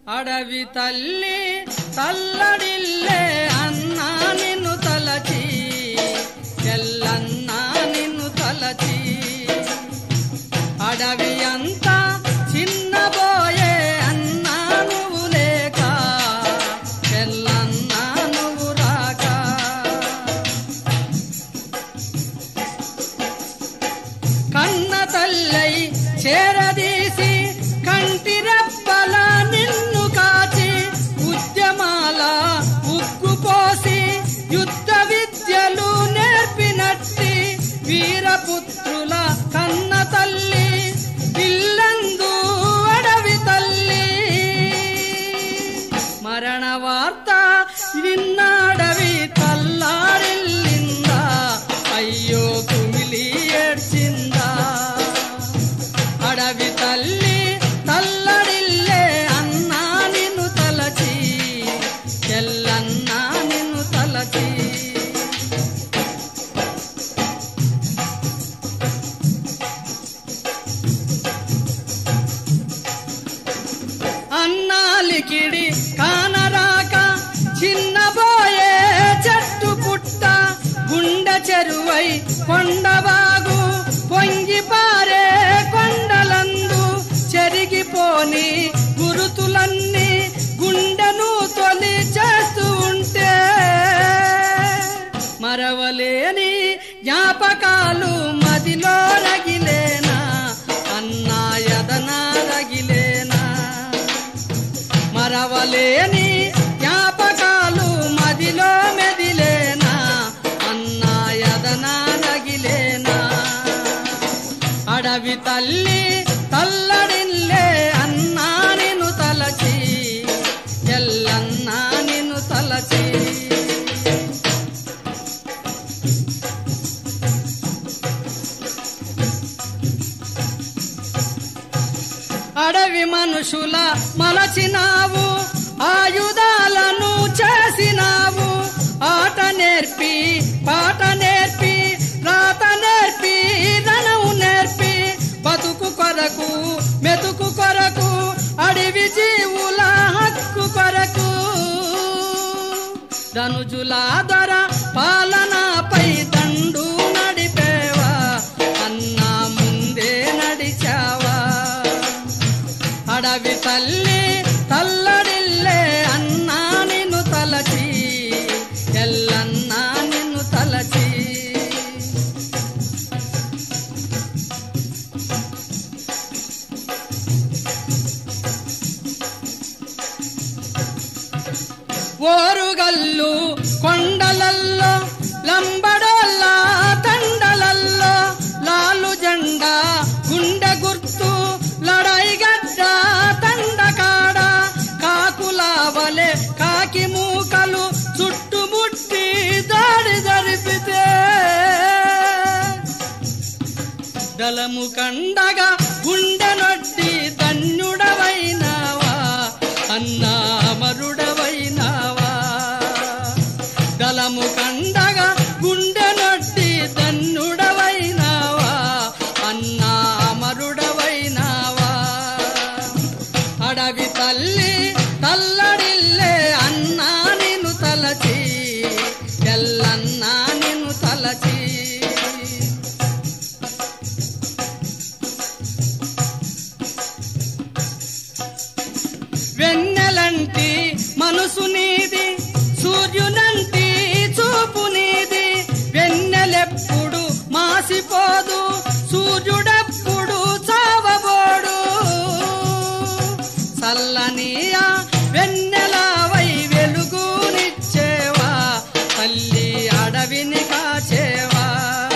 అడవి తల్లి తల్లడిల్లే అన్నా నిన్ను తలచి ఎల్లన్నా నిన్ను తలచి అడవి అంతా చిన్నబోయే అన్నా నువ్వు లేక ఎల్లన్నా నువ్వు రాక కన్న తల్లై చేరదీసి కంటి రెప్పల నిన్ను కాచి ఉద్యమాల ఉగ్గుపోసి యుద్ధ విద్యలు నేర్పినట్టి వీరపుత్రుల కన్న తల్లి ఇల్లందు అడవి తల్లి మరణ వార్త విన్నాడవి తల్లారిల్లిందా అయ్యో కుమిలి ఏడ్చిందా అడవి తల్లి తల్లడిల్లే అన్నా నిన్ను తలచి ఎల్లన్నా నిన్ను తలచి అన్నాలికిడి కానరాక చిన్నబోయే చెట్టు పుట్ట గుండె చెరువై కొండబాగు పొంగి పారే కొండలందు చెరిగిపోని గురుతులన్నీ గుండెను తొలి చేస్తూ ఉంటే మరవలేని జ్ఞాపకాలు మదిలో రగిలేనా అన్నా యదనా రగిలేనా మరవలేని జ్ఞాపకాలు మదిలో మెదిలేనా అన్నా యదనా రగిలేనా అడవి తల్లి తల్లడిల్లే అన్నా నిన్ను తలచి ఎల్లన్నా నిన్ను తలచి అడవి మనుషుల మలచినావు ఆయుధాలను చేసినావు ఆట నేర్పి పాట నేర్పి రాత నేర్పి రణము నేర్పి బతుకు కొరకు మెతుకు కొరకు అడవి జీవుల హక్కు కొరకు ధనుజుల దొర పాలనపై దండు నడిపేవా అన్నా ముందే నడిచావా అడవి తల్లి తల్లడిల్లే అన్నా నిన్ను తలచి ఎల్లన్నా నిన్ను తలచి ఓరుగల్లు కొండలల్లో లంబడోళ్ళ తండలల్లో లాలు జెండా గుండె గుర్తు లడాయి గడ్డ తండకాడ కాకులావలే కాకి మూకలు చుట్టుముట్టి దాడి జరిపితే దళము కండగా గుండె నొట్టి ధన్యుడవైనావా అన్నా అమరుడవైనావా దళము కండగా గుండె నొట్టి ధన్యుడవైనావా అన్నా అమరుడవైనావా అడవి తల్లి తల్లడిల్లే అన్నా నిన్ను తలచి ఎల్లన్నా నిన్ను తలచి వెన్నెలంటి మనసు నీది సూర్యునంటి చూపు నీది వెన్నెలెప్పుడు మాసిపోదు సూర్యుడెప్పుడు చావబోడు చల్లనియా వెన్నెలవై వెలుగునిచ్చేవా తల్లి అడవిని కాచేవా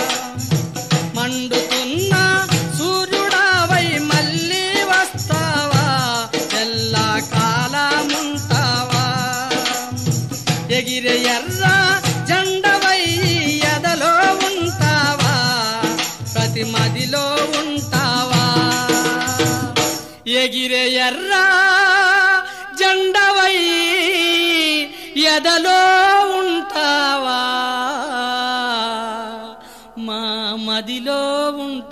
మండుతున్న సూర్యుడావై మళ్ళీ వస్తావా ఎల్లా కాలముంటావా ఎగిరే ఎర్ర జెండవై ఎదలో ఉంటావా ప్రతి మదిలో ఉంటావా ఎగిరే ఎర్ర జెండవై ఎదలో ఉంటావా మా మదిలో ఉంటావా